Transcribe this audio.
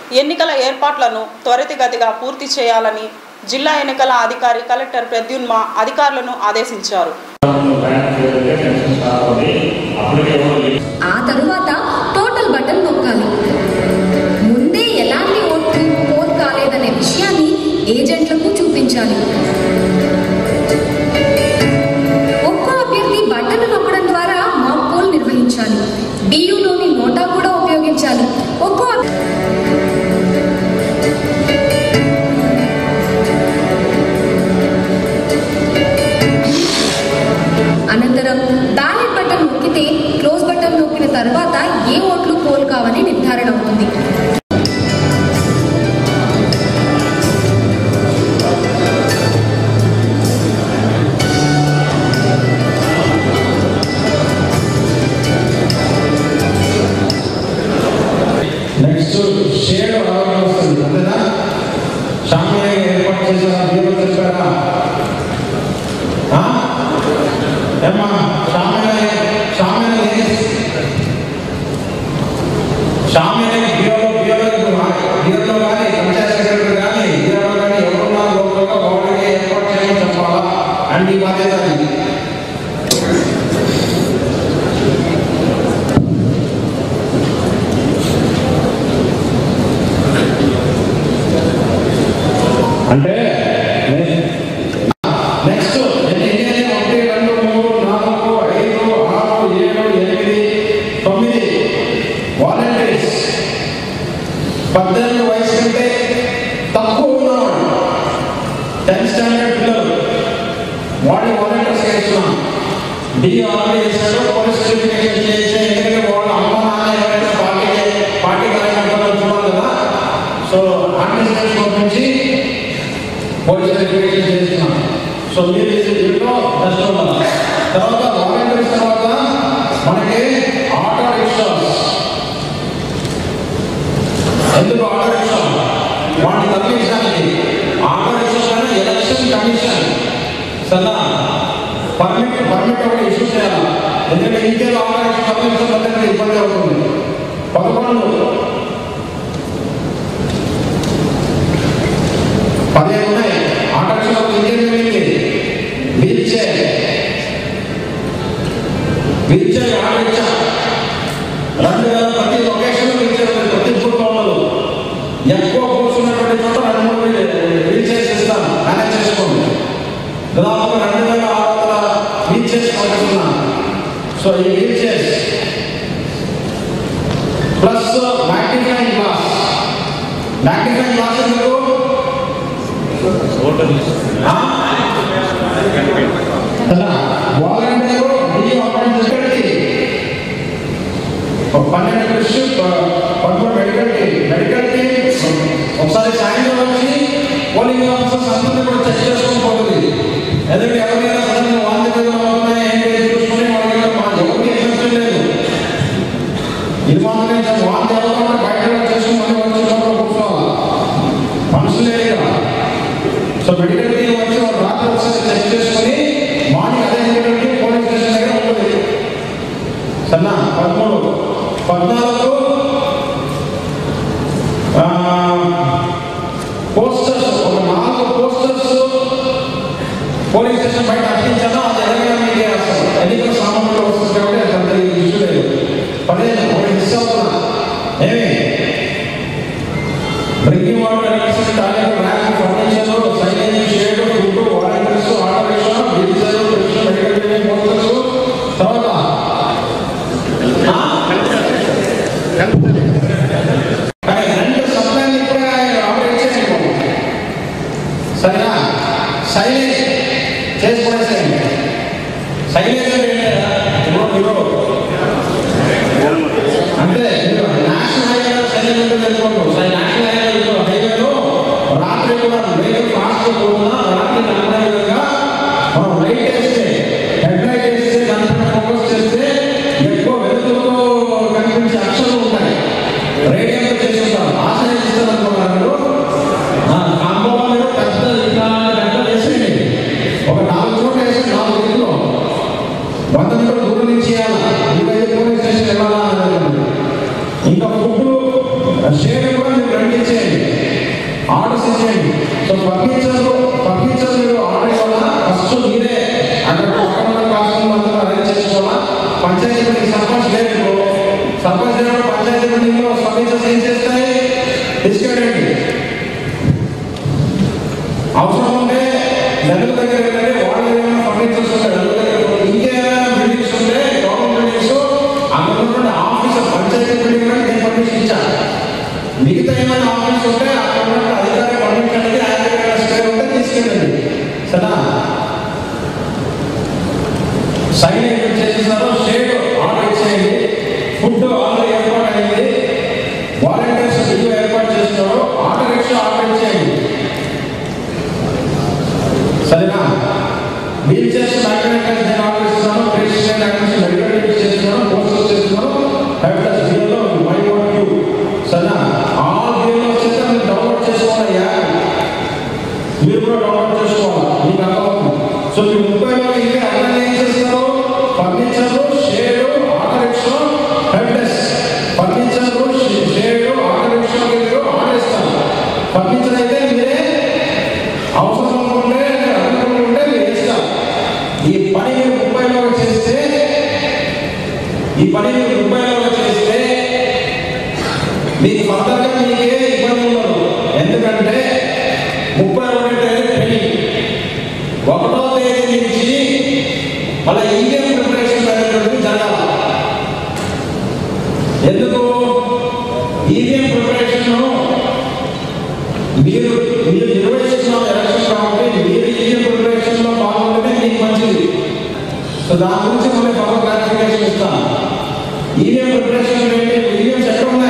ఎన్నికల ఏర్పాట్లను త్వరితగతిగా పూర్తి చేయాలని జిల్లా ఎన్నికల అధికారి కలెక్టర్ ప్రద్యున్మ అధికారులను ఆదేశించారు ఆ తరువాత టోటల్ బటన్ నొక్కాలి ముందే ఎలాంటి ఓట్లు పోల్ కాలేదనే విషయాన్ని ఏజెంట్లకు చూపించాలి ఒక్కో అభ్యర్థి బటన్ నొక్కడం ద్వారా మాక్ పోల్ నిర్వహించాలి డియులోని నోటా కూడా ఉపయోగించాలి ఒక్కో అభ్- అనంతరం బ్యాలెట్ బటన్ నొక్కితే క్లోజ్ బటన్ నొక్కిన తర్వాత ఏ ఓట్లు పోల్ కావని నిర్ధారణ అవుతుంది నెక్స్ట్ షేడ్ అలాగే వస్తుంది అంతేనా షామియా ఏర్పాటు చేశారా మీరు చెప్పారా ఆ? ఏమ్మా షామియా షామియా షామియా బియోలో బియోలో బియోలో కానీ పంచాయత్ సెక్రటరీ కానీ బియోలో కానీ ఎవరున్నా లోపల వాళ్ళకి ఏర్పాటు చేయమని చెప్పాలా అండ్ ఈ బాధ్యత అది. అంటే నెక్స్ట్ ఎన్ని ఎన్ని ఒకటి రెండు మూడు నాలుగు ఐదు ఆరు ఏడు ఎనిమిది తొమ్మిది వాలంటీర్స్ పద్దెనిమిది వయసు కంటే తక్కువ ఉన్నవాడు టెన్త్ స్టాండర్డ్ పిల్లలు వాళ్ళు వాలంటీర్స్ చేస్తున్నాం డి ఆల్రెడీ చేశాడు పోలీస్ వెరిఫికేషన్ చేసి ఎందుకంటే వాళ్ళ అమ్మ నాన్న ఎవరైతే పార్టీ పార్టీ కార్యకర్తలు చూడాలి కదా సో అడ్మినిస్ట్రేషన్ పంపించి పోలీస్ వెరిఫికేషన్ చేస్తున్నాం సో మీరు దీంట్లో కష్టం ఉండాలి తర్వాత వాలంటీర్స్ తర్వాత మనకి ఆటో రిక్షాస్ ఎందుకు ఆటో రిక్షా వాటిని తప్పించడానికి ఆటో రిక్షా పైన ఎలక్షన్ కమిషన్ సరేనా పర్మిట్ పర్మిట్ ఒకటి ఇష్యూ చేయాలి ఎందుకంటే ఇంకేదో ఆటో రిక్షా తప్పించడం ఇబ్బంది అవుతుంది పదకొండు పదిహేను ఉన్నాయి ఆకర్షణకు ఇంకేం వెళ్ళింది వీల్ చైర్ వీల్ చైర్ ఆడించా రెండు వేల ప్రతి లొకేషన్ వీల్ చైర్ ఉంది ప్రతి కుటుంబంలో ఎక్కువ కూర్చున్నటువంటి చోట రెండు మూడు వీల్ చైర్స్ ఇస్తాను మేనేజ్ చేసుకోండి దాదాపు రెండు వేల ఆరు వందల వీల్ చైర్స్ పంపిస్తున్నాను సో ఈ wheelchairs plus magnifying glass magnifying glass ఎందుకు వాలంటీర్ డి ఆపరేషన్ సెక్రటరీ పన్నెండు కృషి పదమూడు మెడికల్ టీమ్ మెడికల్ టీమ్ ఒకసారి సాయంత్రం వచ్చి పోలింగ్ ఆఫీసర్స్ అందరినీ కూడా చెక్ చేసుకొని పోతుంది ఎందుకంటే ఎవరికైనా సడన్గా వాంతి పేదలు అవుతున్నాయి ఏం లేదు చూసుకుని వాళ్ళకి మా ఎవరికి ఎగ్జామ్షన్ లేదు ఇది మాత్రం నేను వాంతి అవ్వకుండా బయట చేసుకుని మళ్ళీ వచ్చి లోపల కూర్చోవాలి మనుషులే కదా సో మెడికల్ టీం వచ్చి వాళ్ళు రాత్రి ఒకసారి చెక్ చేసుకొని మార్నింగ్ అదే మెడికల్ టీం పోలీస్ స్టేషన్ దగ్గర ఉంటుంది సన్నా పదమూడు పద్నాలుగు పోస్టర్స్ ఒక నాలుగు పోస్టర్స్ పోలీస్ స్టేషన్ బయట అర్పించాను అది ఎలాగైనా మీకు వేస్తాం ఎన్నికల సామాన్లు వస్తుంది కాబట్టి అది అంత ఇష్యూ లేదు పదిహేను ఒకటి మిస్ అవుతున్నా ఏమి drinking water electricity toilet rank furniture signage shade food volunteers auto rickshaw diesel rickshaw medical team posters తర్వాత కానీ రెండు సప్లైలు ఇప్పుడే ఆపరేట్ చేయండి సరేనా సైలేజ్ చేసి పడేసేయండి సైలేజ్ అంటే ఇప్పుడు మీరు అంటే మీరు నేషనల్ హైవే సైలేజ్ ఉంటుంది తెలుసుకోండి నేషనల్ హైవే హైవేలో రాత్రి కూడా వెహికల్ ఫాస్ట్ పోతున్నా రాత్రి కనపడే విధంగా మనం లైట్ వేస్తే హెడ్ లైట్ వేస్తే దానిపైన ఫోకస్ చేస్తే ఎక్కువ వెలుతురుతో కనిపించే అక్షరాలు ఉంటాయి రేడియోలో చేస్తుంటారు ఆశ్రయిస్తారు అనుకున్నారు కాంపౌండ్ మీద పెద్ద ఇట్లా పెద్ద వేసేయండి ఒక నాలుగు చోట్ల వేసి నాలుగు ఇల్లు వంద మీటర్ దూరం నుంచి చేయాలి ఇదైతే పోలీస్ స్టేషన్ వెళ్ళాలా అని అనుకుంటున్నాను. ఇంకా ఫుడ్ షేర్ కూడా మీరు రండి చేయండి సో ఫర్నిచర్ ఫర్నిచర్ మీరు ఆర్డర్ ఇవ్వాలా ఫస్ట్ మీరే అక్కడ పక్కన ఉన్న క్లాస్ అందరూ అరేంజ్ చేసుకోవాలా పంచాయతీ మీటింగ్ సర్పంచ్ లేదు ఇప్పుడు. సర్పంచ్ లేనప్పుడు పంచాయతీ మీటింగ్ లో ఫర్నిచర్స్ ఏం చేస్తాయి తీసుకెళ్ళండి అవసరం ఉంటే నలుగు దగ్గర వెళ్ళండి వాళ్ళు ఏమైనా ఫర్నిచర్స్ ఉంటే నలుగు దగ్గర పోండి. ఇంకేమైనా బిల్డింగ్స్ ఉంటే గవర్నమెంట్ బిల్డింగ్స్ అక్కడ ఉన్నటువంటి ఆఫీసర్ పంచాయతీ బిల్డింగ్ కూడా నేను పర్మిషన్ ఇచ్చాను మిగతా ఏమైనా ఆఫీస్ ఉంటే అక్కడ ఉన్నటువంటి అధికారి పర్మిషన్ అనేది ఆయన దగ్గర స్క్వేర్ ఉంటే తీసుకెళ్ళండి సరేనా సైన్ ఏం చేసేసారో షేడ్ ఆర్డర్ ఇచ్చేయండి ఫుడ్ ఆల్రెడీ ఏర్పాటు అయింది వాలంటీర్స్ ఇల్లు ఏర్పాటు చేస్తున్నారు ఆటో రిక్షా ఆర్డర్ ఇచ్చేయండి సరేనా వీల్ చైర్స్ మ్యాగ్నెట్ నేను ఆర్డర్ ఇస్తున్నాను ప్రేషియన్ యాక్టర్స్ మెడికల్ టీమ్స్ చేస్తున్నాను పోస్టర్స్ చేస్తున్నాను helpless BLO my what you సరేనా ఆల్ బిఎల్లో వచ్చేస్తే మీరు డౌన్లోడ్ చేసుకోవాలి యాప్ మీరు కూడా డౌన్లోడ్ చేసుకోవాలి మీకు అర్థమవుతుంది సో మీ ముప్పై మంది ఇంకా అందరూ ఏం చేస్తారు furniture shade auto rickshaw helpless furniture shade auto rickshaw మీరు ఆర్డర్ ఇస్తారు ఫర్నిచర్ అయితే మీరే అవసరం ఉంటే అనుకూలంగా ఉంటే మీరు ఇస్తారు ఈ పని మీరు ముప్పైలో చేస్తే ఈ పని మీరు ముప్పైలో చేస్తే మీకు ఫర్దర్గా మీకే ఇబ్బంది ఉండదు ఎందుకంటే ముప్పై ఒకటి తేదీ పెళ్లి ఒకటో తేదీ నుంచి మళ్ళీ ఈవీఎం ప్రిపరేషన్ అనేటువంటిది జరగాలి ఎందుకు ఈవీఎం ప్రిపరేషన్ మీరు మీరు నిర్వహిస్తున్న ఎలక్షన్ కాబట్టి మీరు ఈవీఎం ప్రిపరేషన్ లో పాల్గొంటే మీకు మంచిది సో దాని గురించి మళ్ళీ పవర్ క్లారిఫికేషన్ ఇస్తాను ఈవీఎం ప్రిపరేషన్ ఏంటి ఈవీఎం